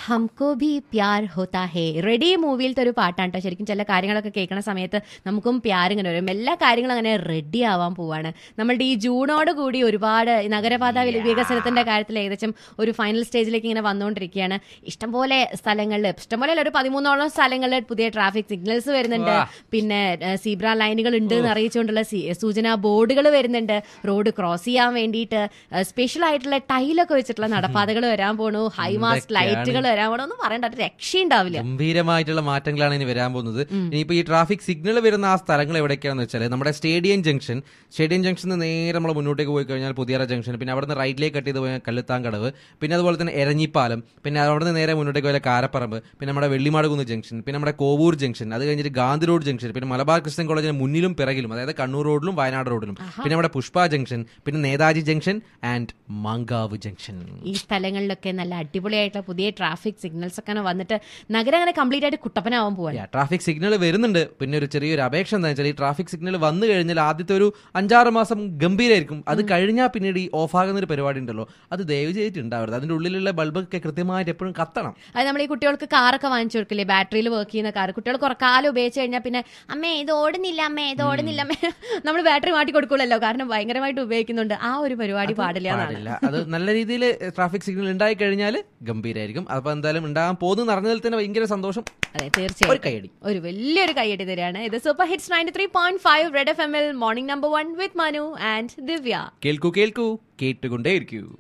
ഹംകോ ഭി പ്യാർ ഹോത്താ ഹേ ready മൂവിയിലത്തെ ഒരു പാട്ടാണ് കേട്ടോ ശരിക്കും ചില കാര്യങ്ങളൊക്കെ കേൾക്കുന്ന സമയത്ത് നമുക്കും പ്യാർ ഇങ്ങനെ വരും എല്ലാ കാര്യങ്ങളും അങ്ങനെ റെഡി ആവാൻ പോവാണ് നമ്മളുടെ ഈ ജൂണോട് കൂടി ഒരുപാട് ഈ നഗരപാത വില- വികസനത്തിന്റെ കാര്യത്തിൽ ഏകദേശം ഒരു ഫൈനൽ സ്റ്റേജിലേക്ക് ഇങ്ങനെ വന്നുകൊണ്ടിരിക്കുകയാണ് ഇഷ്ടംപോലെ സ്ഥലങ്ങളിൽ ഇഷ്ടംപോലെ അല്ല, ഒരു പതിമൂന്നോളം സ്ഥലങ്ങളിൽ പുതിയ ട്രാഫിക് സിഗ്നൽസ് വരുന്നുണ്ട് പിന്നെ സീബ്ര ലൈനുകൾ ഉണ്ട് എന്ന് അറിയിച്ചുകൊണ്ടുള്ള സി- സൂചനാ ബോർഡുകൾ വരുന്നുണ്ട് റോഡ് ക്രോസ് ചെയ്യാൻ വേണ്ടിയിട്ട് സ്പെഷ്യൽ ആയിട്ടുള്ള ടൈലൊക്കെ വെച്ചിട്ടുള്ള നടപ്പാതകൾ വരാൻ പോണു ഹൈ മാസ്റ്റ് ലൈറ്റുകൾ വരാൻ പോണു ഒന്നും പറയണ്ട ഒരു രക്ഷയുണ്ടാവില്ല ഗംഭീരമായിട്ടുള്ള മാറ്റങ്ങളാണ് ഇനി വരാൻ പോകുന്നത് ഇനിയിപ്പോ ഈ ട്രാഫിക് സിഗ്നൽ വരുന്ന ആ സ്ഥലങ്ങൾ എവിടേക്കാണെന്ന് വെച്ചാൽ നമ്മുടെ സ്റ്റേഡിയം ജംഗ്ഷൻ സ്റ്റേഡിയം ജംഗ്ഷനിൽ നിന്ന് നേരെ നമ്മൾ മുന്നോട്ടേക്ക് പോയി കഴിഞ്ഞാൽ പുതിയറ ജംഗ്ഷൻ പിന്നെ അവിടെ നിന്ന് റൈറ്റിലേക്ക് കട്ട് ചെയ്ത് പോയാൽ കല്ലുത്താങ്കടവ് പിന്നെ അതുപോലെ തന്നെ എരഞ്ഞിപ്പാലം പിന്നെ അവിടെ നിന്ന് നേരെ മുന്നോട്ടേക്ക് പോയാൽ കാരപ്പറമ്പ് പിന്നെ നമ്മുടെ വെള്ളിമാടുകുന്ന് ജംഗ്ഷൻ പിന്നെ നമ്മുടെ കോവൂർ ജംഗ്ഷൻ അത് കഴിഞ്ഞിട്ട് ഗാന്ധി റോഡ് ജംഗ്ഷൻ പിന്നെ മലബാർ ക്രിസ്ത്യൻ കോളേജിന് മുന്നിലും പിറകിലും അതായത് കണ്ണൂർ റോഡിലും വയനാട് റോഡിലും പിന്നെ നമ്മുടെ പുഷ്പ ജംഗ്ഷൻ പിന്നെ Netaji junction and Mankavu junction ഈ സ്ഥലങ്ങളിലൊക്കെ നല്ല അടിപൊളിയായിട്ടുള്ള പുതിയ ട്രാഫിക് സിഗ്നൽസ് ഒക്കെ വന്നിട്ട് നഗരം അങ്ങനെ കംപ്ലീറ്റ് ആയിട്ട് കുട്ടപ്പനാവാൻ പോവാണ് ട്രാഫിക് സിഗ്നൽ വരുന്നുണ്ട് പിന്നെ ഒരു ചെറിയൊരു അപേക്ഷ എന്താ വെച്ചാൽ ഈ ട്രാഫിക് സിഗ്നൽ വന്നു കഴിഞ്ഞാൽ ആദ്യത്തെ ഒരു അഞ്ചാറ് മാസം ഗംഭീരമായിരിക്കും അത് കഴിഞ്ഞാൽ പിന്നീട് ഈ ഓഫ് ആകുന്ന ഒരു പരിപാടി ഉണ്ടല്ലോ അത് ദയവ് ചെയ്തിട്ടുണ്ടാവരുത് അതിന്റെ ഉള്ളിലുള്ള ബൾബൊക്കെ കൃത്യമായിട്ട് എപ്പോഴും കത്തണം അത് നമ്മൾ ഈ കുട്ടികൾക്ക് കാറൊക്കെ വാങ്ങിച്ചു കൊടുക്കില്ലേ ബാറ്ററിയിൽ വർക്ക് ചെയ്യുന്ന കാർ കുട്ടികൾ കുറെ കാലം ഉപയോഗിച്ച് കഴിഞ്ഞാൽ പിന്നെ അമ്മേ ഇത് ഓടുന്നില്ല അമ്മേ ഇത് ഓടുന്നില്ല അമ്മേ നമ്മൾ ബാറ്ററി മാറ്റി കൊടുക്കൂലല്ലോ കാരണം ഭയങ്കരമായിട്ട് ഉപയോഗിക്കുന്നുണ്ട് ആ ഒരു പരിപാടി പാടില്ല എന്നാണ് പാടില്ല അത് നല്ല രീതിയിൽ ട്രാഫിക് സിഗ്നൽ ഉണ്ടായി കഴിഞ്ഞാൽ ഗംഭീരമായിരിക്കും അപ്പൊ എന്തായാലും ഉണ്ടാകാൻ പോകുന്നു അറിഞ്ഞതിൽ തന്നെ ഭയങ്കര സന്തോഷം അതെ ഒരു തീർച്ചയായും കൈയടി ഒരു വലിയൊരു കൈയടി തരാണ് ഇത് super hits ninety three point five Red F M L morning number one with Manu and Divya കേൾക്കൂ കേൾക്കൂ കേട്ടുകൊണ്ടേയിരിക്കൂ